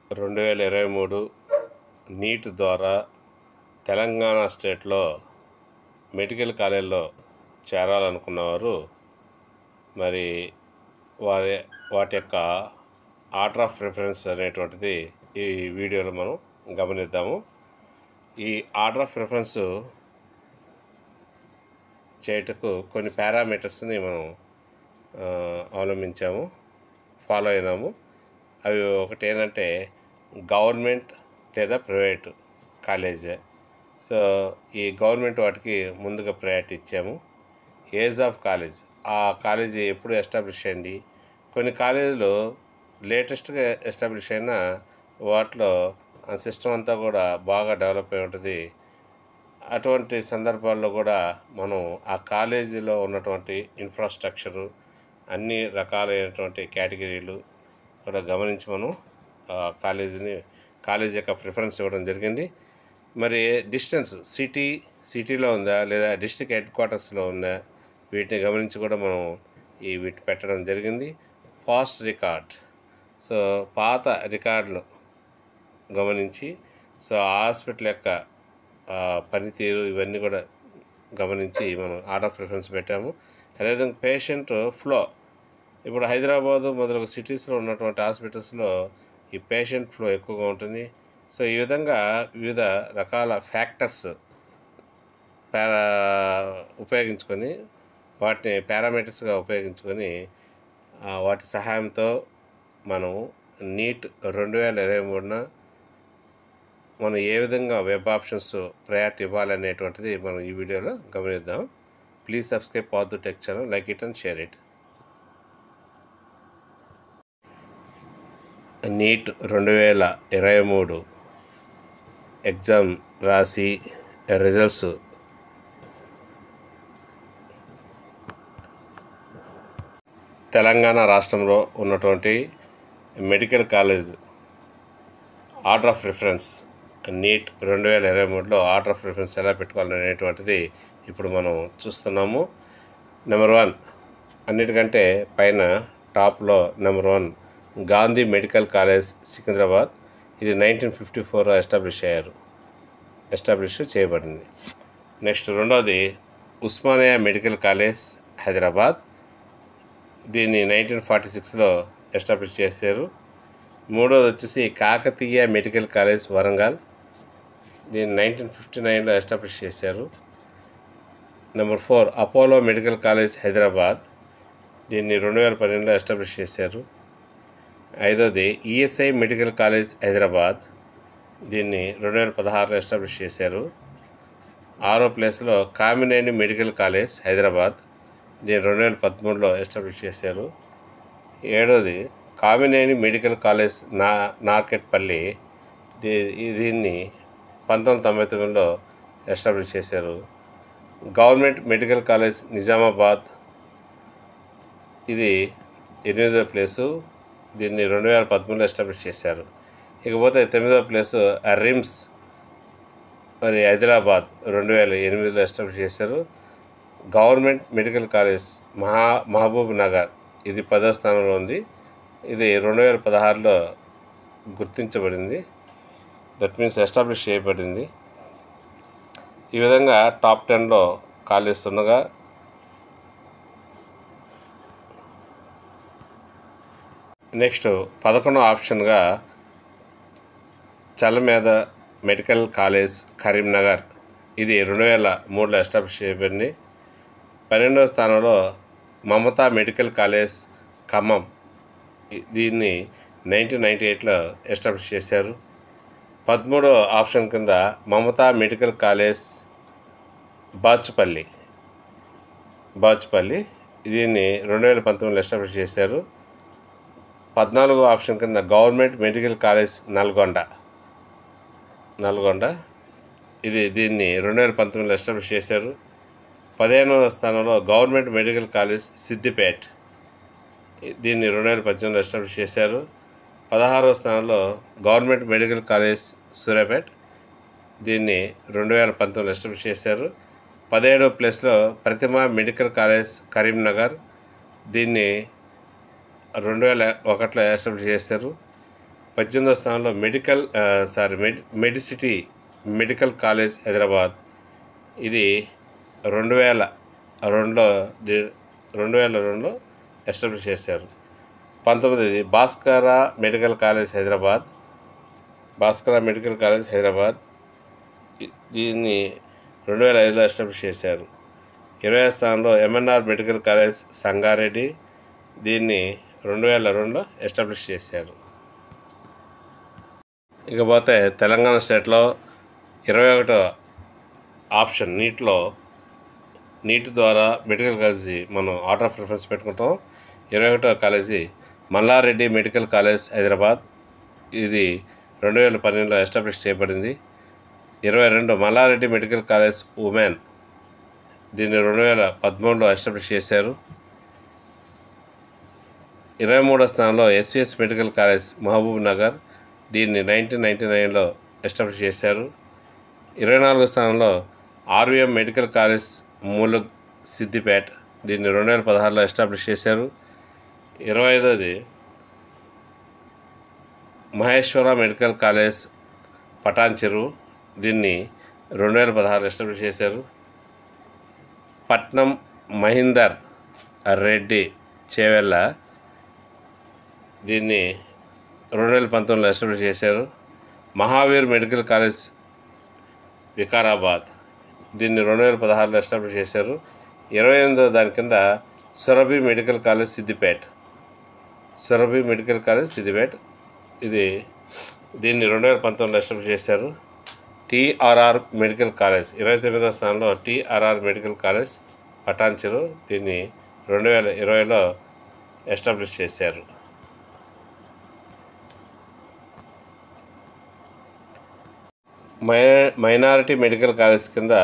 రెండు వేల ఇరవై మూడు నీట్ ద్వారా తెలంగాణ స్టేట్లో మెడికల్ కాలేజీలో చేరాలనుకున్నవారు మరి వారి వాటి యొక్క ఆర్డర్ ఆఫ్ ప్రిఫరెన్స్ అనేటువంటిది ఈ వీడియోలో మనం గమనిద్దాము ఈ ఆర్డర్ ఆఫ్ ప్రిఫరెన్స్ చేయటకు కొన్ని పారామీటర్స్ని మనం ఆ, అవలంబించాము ఫాలో అయినాము అవి ఒకటి ఏంటంటే గవర్నమెంట్ లేదా ప్రైవేట్ కాలేజే సో ఈ గవర్నమెంట్ వాటికి ముందుగా ప్రయారిటీ ఇచ్చాము ఏజ్ ఆఫ్ కాలేజ్ ఆ కాలేజీ ఎప్పుడు ఎస్టాబ్లిష్ అయింది కొన్ని కాలేజీలు లేటెస్ట్గా ఎస్టాబ్లిష్ అయిన వాటిలో సిస్టమ్ అంతా కూడా బాగా డెవలప్ అయి ఉంటుంది అటువంటి సందర్భాల్లో కూడా మనం ఆ కాలేజీలో ఉన్నటువంటి ఇన్ఫ్రాస్ట్రక్చరు అన్ని రకాలైనటువంటి కేటగిరీలు కూడా గమనించి మనం ఆ కాలేజీని కాలేజీ యొక్క ప్రిఫరెన్స్ ఇవ్వడం జరిగింది మరి డిస్టెన్స్ సిటీ సిటీలో ఉందా లేదా డిస్ట్రిక్ట్ హెడ్ క్వార్టర్స్లో ఉందా వీటిని గమనించి కూడా మనం ఈ వీటి పెట్టడం జరిగింది పాస్ట్ రికార్డ్ సో పాత రికార్డులు గమనించి సో ఆ హాస్పిటల్ యొక్క ఆ, పనితీరు ఇవన్నీ కూడా గమనించి మనం ఆర్డర్ ప్రిఫరెన్స్ పెట్టాము అదేవిధంగా పేషెంట్ ఫ్లో ఇప్పుడు హైదరాబాదు మొదలగు సిటీస్లో ఉన్నటువంటి హాస్పిటల్స్లో ఈ పేషెంట్ ఫ్లో ఎక్కువగా ఉంటుంది సో ఈ విధంగా వివిధ రకాల ఫ్యాక్టర్స్ పారా ఉపయోగించుకొని వాటిని పారామీటర్స్గా ఉపయోగించుకొని ఆ, వాటి సహాయంతో మనం నీట్ రెండు వేల ఇరవై మూడున మనం ఏ విధంగా వెబ్ ఆప్షన్స్ ప్రయారిటీ ఇవ్వాలనేటువంటిది మనం ఈ వీడియోలో గమనిద్దాం please subscribe Padu tech channel like it and share it NEET రెండు వేల ఇరవై మూడు ఎగ్జామ్ రాసి రిజల్ట్స్ తెలంగాణ రాష్ట్రంలో ఉన్నటువంటి medical college order of reference NEET రెండు వేల ఇరవై మూడులో ఆర్డర్ ఆఫ్ రిఫరెన్స్ ఎలా పెట్టుకోవాలనేటువంటిది ఇప్పుడు మనం చూస్తున్నాము నెంబర్ వన్ అన్నిటికంటే పైన టాప్లో number one Gandhi medical college Secunderabad ఇది నైన్టీన్ ఫిఫ్టీ ఫోర్లో ఎస్టాబ్లిష్ అయ్యారు ఎస్టాబ్లిష్ చేయబడింది నెక్స్ట్ రెండవది ఉస్మానియా మెడికల్ కాలేజ్ హైదరాబాద్ దీన్ని నైన్టీన్ ఫార్టీ సిక్స్లో ఎస్టాబ్లిష్ చేశారు మూడోది వచ్చేసి కాకతీయ మెడికల్ కాలేజ్ వరంగల్ దీన్ని నైన్టీన్ ఫిఫ్టీ నైన్లో ఎస్టాబ్లిష్ చేశారు number four Apollo medical college Hyderabad దీన్ని రెండు వేల పన్నెండులో ఎస్టాబ్లిష్ చేశారు ఐదోది ఈఎస్ఐ మెడికల్ కాలేజ్ హైదరాబాద్ దీన్ని రెండు వేల పదహారులో ఎస్టాబ్లిష్ చేశారు ఆరో ప్లేస్లో కామినేని మెడికల్ కాలేజ్ హైదరాబాద్ దీన్ని రెండు వేల పదమూడులో ఎస్టాబ్లిష్ చేశారు ఏడోది కామినేని మెడికల్ కాలేజ్ నా నార్కెట్పల్లి దీ ఈ- దీన్ని పంతొమ్మిది తొంభై తొమ్మిదిలో ఎస్టాబ్లిష్ చేశారు గవర్నమెంట్ మెడికల్ కాలేజ్ నిజామాబాద్ ఇది ఎనిమిదో ప్లేసు దీన్ని రెండు వేల పదమూడులో ఎస్టాబ్లిష్ చేశారు ఇకపోతే తొమ్మిదో ప్లేసు రిమ్స్ మరి హైదరాబాద్ రెండు వేల ఎనిమిదిలో ఎస్టాబ్లిష్ చేశారు గవర్నమెంట్ మెడికల్ కాలేజ్ మహా మహబూబ్ నగర్ ఇది పదో స్థానంలో ఉంది ఇది రెండు వేల పదహారులో గుర్తించబడింది దట్ మీన్స్ ఎస్టాబ్లిష్ చేయబడింది ఈ విధంగా టాప్ టెన్లో కాలేజ్ ఉండగా నెక్స్ట్ పదకొండో ఆప్షన్గా చల్లమేద మెడికల్ కాలేజ్ కరీంనగర్ ఇది రెండు వేల మూడులో ఎస్టాబ్లిష్ చేయబడింది పన్నెండవ స్థానంలో మమతా మెడికల్ కాలేజ్ ఖమ్మం ఈ- దీన్ని నైన్టీన్ నైంటీ ఎయిట్లో ఎస్టాబ్లిష్ చేశారు పదమూడో ఆప్షన్ కింద మమతా మెడికల్ కాలేజ్ బాచుపల్లి బాచుపల్లి దీన్ని రెండు వేల పంతొమ్మిదిలో ఎస్టాబ్లిష్ చేశారు పద్నాలుగో ఆప్షన్ కింద government medical college Nalgonda Nalgonda ఇది దీన్ని రెండు వేల పంతొమ్మిదిలో ఎస్టాబ్లిష్ చేశారు పదిహేనవ స్థానంలో గవర్నమెంట్ మెడికల్ కాలేజ్ సిద్దిపేట్ దీన్ని రెండు వేల పద్దెనిమిదిలో ఎస్టాబ్లిష్ చేశారు పదహారవ స్థానంలో గవర్నమెంట్ మెడికల్ కాలేజ్ సూర్యాపేట్ దీన్ని రెండు వేల పంతొమ్మిదిలో ఎస్టాబ్లిష్ చేశారు పదిహేడవ ప్లేస్లో ప్రతిమ మెడికల్ కాలేజ్ కరీంనగర్ దీన్ని రెండు వేల ఒకటిలో ఎస్టాబ్లిష్ చేశారు పద్దెనిమిదవ స్థానంలో మెడికల్ ఆ, sorry medi MediCiti medical college Hyderabad ఇది రెండు వేల రెండులో ది- రెండు వేల రెండులో ఎస్టాబ్లిష్ చేశారు పంతొమ్మిది Bhaskara medical college Hyderabad Bhaskara medical college Hyderabad ఇ- దీన్ని రెండు వేల ఐదులో ఎస్టాబ్లిష్ చేశారు ఇరవై స్థానంలో ఎంఎన్ఆర్ మెడికల్ కాలేజ్ సంగారెడ్డి దీన్ని రెండు వేల రెండులో ఎస్టాబ్లిష్ చేశారు ఇకపోతే తెలంగాణ స్టేట్లో ఇరవై ఒకటో ఆప్షన్ నీట్లో నీట్ ద్వారా మెడికల్ కాలేజీ మనం ఆర్డర్ ఆఫ్ ప్రిఫరెన్స్ పెట్టుకుంటాం ఇరవై ఒకటో college Mallareddy medical college Hyderabad ఇది రెండు వేల పన్నెండులో ఎస్టాబ్లిష్ చేయబడింది ఇరవై రెండు మల్లారెడ్డి మెడికల్ కాలేజ్ ఉమెన్ దీన్ని రెండు వేల పదమూడులో ఎస్టాబ్లిష్ చేశారు ఇరవై మూడో స్థానంలో SVS medical college Mahabubnagar దీన్ని నైన్టీన్ నైంటీ నైన్లో ఎస్టాబ్లిష్ చేశారు ఇరవై నాలుగో స్థానంలో RVM medical college Mulug Siddipet దీన్ని రెండు వేల పదహారులో ఎస్టాబ్లిష్ చేశారు ఇరవై ఐదోది మహేశ్వర మెడికల్ కాలేజ్ పటాన్ చెరువు దీన్ని రెండు వేల పదహారు ఎస్టాబ్లిష్ చేశారు పట్నం మహీందర్ రెడ్డి చేవెళ్ళ దీన్ని రెండు వేల పంతొమ్మిదిలో ఎస్టాబ్లిష్ చేశారు మహావీర్ మెడికల్ కాలేజ్ వికారాబాద్ దీన్ని రెండు వేల పదహారులో ఎస్టాబ్లిష్ చేశారు ఇరవై ఎనిమిదో దాని కింద Surabhi medical college Siddipet Surabhi medical college Siddipet ఇది దీన్ని రెండు వేల పంతొమ్మిదిలో ఎస్టాబ్లిష్ చేశారు టీఆర్ఆర్ మెడికల్ కాలేజ్ ఇరవై తొమ్మిదో స్థానంలో టీఆర్ఆర్ మెడికల్ కాలేజ్ పటాన్చెరు దీన్ని రెండు వేల ఇరవైలో ఎస్టాబ్లిష్ చేశారు మై మైనారిటీ మెడికల్ కాలేజ్ కింద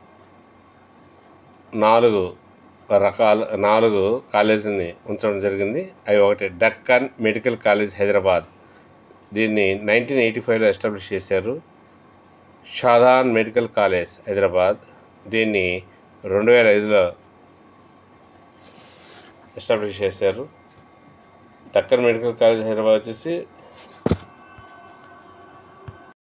నాలుగు రకాల నాలుగు కాలేజీని ఉంచడం జరిగింది అవి ఒకటి డక్కన్ మెడికల్ కాలేజ్ హైదరాబాద్ దీన్ని నైన్టీన్ ఎయిటీ ఫైవ్లో ఎస్టాబ్లిష్ చేశారు షాదాన్ మెడికల్ కాలేజ్ హైదరాబాద్ దీన్ని రెండు వేల ఐదులో ఎస్టాబ్లిష్ చేశారు డక్కన్ మెడికల్ కాలేజ్ హైదరాబాద్ వచ్చేసి